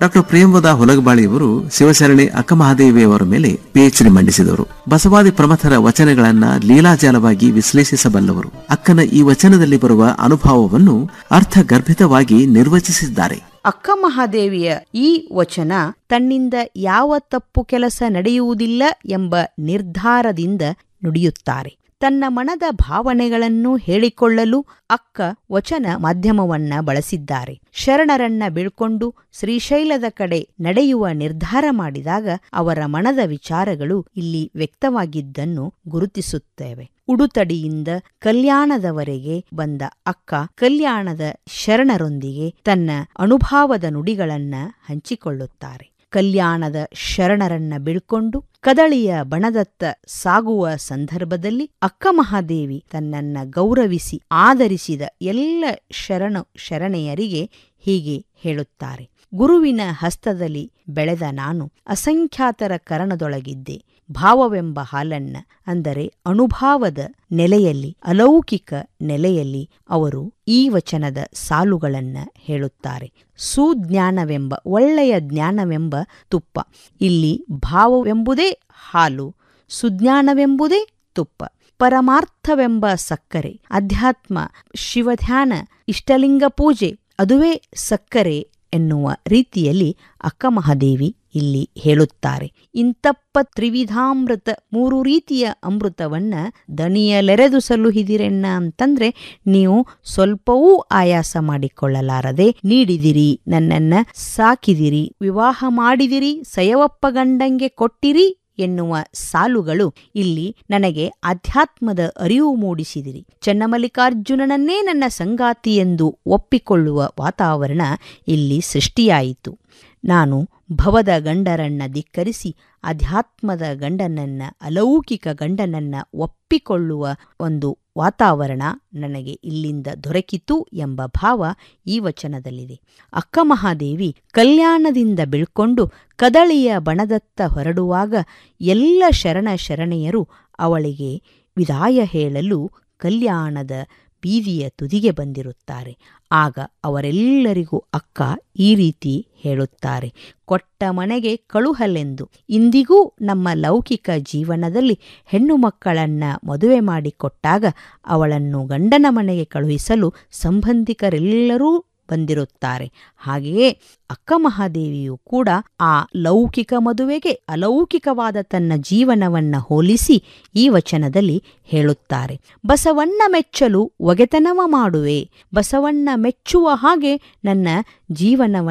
doctor ಪ್ರೇಮವದ ಹೊಲಗಬಾಳಿಯವರು Shivasharani ಅಕ್ಕಮಹಾದೇವಿಯವರ ಮೇಲೆ PhD ಮಂಡಿಸಿದವರು ಬಸವಾದಿ ಪ್ರಮಥರ ವಚನಗಳನ್ನ ಲೀಲಾಜಾಲವಾಗಿ ವಿಶ್ಲೇಷಿಸಬಲ್ಲವರು ಅಕ್ಕನ ಈ ವಚನದಲ್ಲಿ ಬರುವ ಅನುಭವವನ್ನು ಅರ್ಥಗರ್ಭಿತವಾಗಿ ನಿರ್ವಚಿಸಿದ್ದಾರೆ ಅಕ್ಕ ಮಹಾದೇವಿಯ ಈ ವಚನ ತನ್ನಿಂದ ಯಾವ ತಪ್ಪು ಕೆಲಸ ನಡೆಯುವುದಿಲ್ಲ ಎಂಬ ನಿರ್ಧಾರದಿಂದ ನುಡಿಯುತ್ತಾರೆ ತನ್ನ ಮನದ ಭಾವನೆಗಳನ್ನು ಹೇಳಿಕೊಳ್ಳಲು ಅಕ್ಕ ವಚನ ಮಾಧ್ಯಮವನ್ನ ಬಳಸಿದ್ದಾರೆ ಶರಣರನ್ನ ಬೀಳ್ಕೊಂಡು ಶ್ರೀಶೈಲದ ಕಡೆ ನಡೆಯುವ ನಿರ್ಧಾರ ಮಾಡಿದಾಗ ಅವರ ಮನದ ವಿಚಾರಗಳು ಇಲ್ಲಿ ವ್ಯಕ್ತವಾಗಿದ್ದನ್ನು ಗುರುತಿಸುತ್ತೇವೆ ಉಡುತಡಿಯಿಂದ ಕಲ್ಯಾಣದವರೆಗೆ ಬಂದ ಅಕ್ಕ ಕಲ್ಯಾಣದ ಶರಣರೊಂದಿಗೆ ತನ್ನ ಅನುಭಾವದ ನುಡಿಗಳನ್ನ ಹಂಚಿಕೊಳ್ಳುತ್ತಾರೆ ಕಲ್ಯಾಣದ ಶರಣರನ್ನ ಬೀಳ್ಕೊಂಡು ಕದಳಿಯ ಬಣದತ್ತ ಸಾಗುವ ಸಂದರ್ಭದಲ್ಲಿ ಅಕ್ಕ ಮಹಾದೇವಿ ತನ್ನನ್ನ ಗೌರವಿಸಿ ಆದರಿಸಿದ ಎಲ್ಲ ಶರಣ ಶರಣೆಯರಿಗೆ ಹೀಗೆ ಹೇಳುತ್ತಾರೆ ಗುರುವಿನ ಹಸ್ತದಲ್ಲಿ ಬೆಳೆದ ನಾನು ಅಸಂಖ್ಯಾತರ ಕರಣದೊಳಗಿದ್ದೆ ಭಾವವೆಂಬ ಹಾಲನ್ನ ಅಂದರೆ ಅನುಭಾವದ ನೆಲೆಯಲ್ಲಿ ಅಲೌಕಿಕ ನೆಲೆಯಲ್ಲಿ ಅವರು ಈ ವಚನದ ಸಾಲುಗಳನ್ನ ಹೇಳುತ್ತಾರೆ ಸುಜ್ಞಾನವೆಂಬ ಒಳ್ಳೆಯ ಜ್ಞಾನವೆಂಬ ತುಪ್ಪ ಇಲ್ಲಿ ಭಾವವೆಂಬುದೇ ಹಾಲು ಸುಜ್ಞಾನವೆಂಬುದೇ ತುಪ್ಪ ಪರಮಾರ್ಥವೆಂಬ ಸಕ್ಕರೆ ಅಧ್ಯಾತ್ಮ ಶಿವಧ್ಯಾನ ಇಷ್ಟಲಿಂಗ ಪೂಜೆ ಅದುವೇ ಸಕ್ಕರೆ ಎನ್ನುವ ರೀತಿಯಲ್ಲಿ ಅಕ್ಕಮಹಾದೇವಿ ಇಲ್ಲಿ ಹೇಳುತ್ತಾರೆ ಇಂತಪ್ಪ ತ್ರಿವಿಧಾಮೃತ ಮೂರು ರೀತಿಯ ಅಮೃತವನ್ನ ದಣಿಯಲೆರೆದು ಸಲ್ಲುಹಿದಿರೆನ್ನ ಅಂತಂದ್ರೆ ನೀವು ಸ್ವಲ್ಪವೂ ಆಯಾಸ ಮಾಡಿಕೊಳ್ಳಲಾರದೆ ನೀಡಿದಿರಿ ನನ್ನನ್ನ ಸಾಕಿದಿರಿ ವಿವಾಹ ಮಾಡಿದಿರಿ ಸಯವಪ್ಪ ಗಂಡಂಗೆ ಕೊಟ್ಟಿರಿ ಎನ್ನುವ ಸಾಲುಗಳು ಇಲ್ಲಿ ನನಗೆ ಅಧ್ಯಾತ್ಮದ ಅರಿವು ಮೂಡಿಸಿದಿರಿ ಚನ್ನಮಲ್ಲಿಕಾರ್ಜುನನನ್ನೇ ನನ್ನ ಸಂಗಾತಿ ಎಂದು ಒಪ್ಪಿಕೊಳ್ಳುವ ವಾತಾವರಣ ಇಲ್ಲಿ ಸೃಷ್ಟಿಯಾಯಿತು ನಾನು ಭವದ ಗಂಡರನ್ನ ಧಿಕ್ಕರಿಸಿ ಅಧ್ಯಾತ್ಮದ ಗಂಡನನ್ನ ಅಲೌಕಿಕ ಗಂಡನನ್ನ ಒಪ್ಪಿಕೊಳ್ಳುವ ಒಂದು ವಾತಾವರಣ ನನಗೆ ಇಲ್ಲಿಂದ ದೊರಕಿತು ಎಂಬ ಭಾವ ಈ ವಚನದಲ್ಲಿದೆ ಅಕ್ಕ ಮಹಾದೇವಿ ಕಲ್ಯಾಣದಿಂದ ಬೀಳ್ಕೊಂಡು ಕದಳಿಯ ಬಣದತ್ತ ಹೊರಡುವಾಗ ಎಲ್ಲ ಶರಣ ಶರಣೆಯರು ಅವಳಿಗೆ ವಿದಾಯ ಹೇಳಲು ಕಲ್ಯಾಣದ ಬೀದಿಯ ತುದಿಗೆ ಬಂದಿರುತ್ತಾರೆ ಆಗ ಅವರೆಲ್ಲರಿಗೂ ಅಕ್ಕ ಈ ರೀತಿ ಹೇಳುತ್ತಾರೆ ಕೊಟ್ಟ ಮನೆಗೆ ಕಳುಹಲೆಂದು ಇಂದಿಗೂ ನಮ್ಮ ಲೌಕಿಕ ಜೀವನದಲ್ಲಿ ಹೆಣ್ಣು ಮಕ್ಕಳನ್ನ ಮದುವೆ ಮಾಡಿಕೊಟ್ಟಾಗ ಅವಳನ್ನು ಗಂಡನ ಮನೆಗೆ ಕಳುಹಿಸಲು ಸಂಬಂಧಿಕರೆಲ್ಲರೂ ಬಂದಿರುತ್ತಾರೆ ಹಾಗೆಯೇ ಅಕ್ಕ ಮಹಾದೇವಿಯು ಕೂಡ ಆ ಲೌಕಿಕ ಮದುವೆಗೆ ಅಲೌಕಿಕವಾದ ತನ್ನ ಜೀವನವನ್ನ ಹೋಲಿಸಿ ಈ ವಚನದಲ್ಲಿ ಹೇಳುತ್ತಾರೆ ಬಸವಣ್ಣ ಮೆಚ್ಚಲು ಒಗೆತನವ ಮಾಡುವೆ ಬಸವಣ್ಣ ಮೆಚ್ಚುವ ಹಾಗೆ ನನ್ನ ಜೀವನವ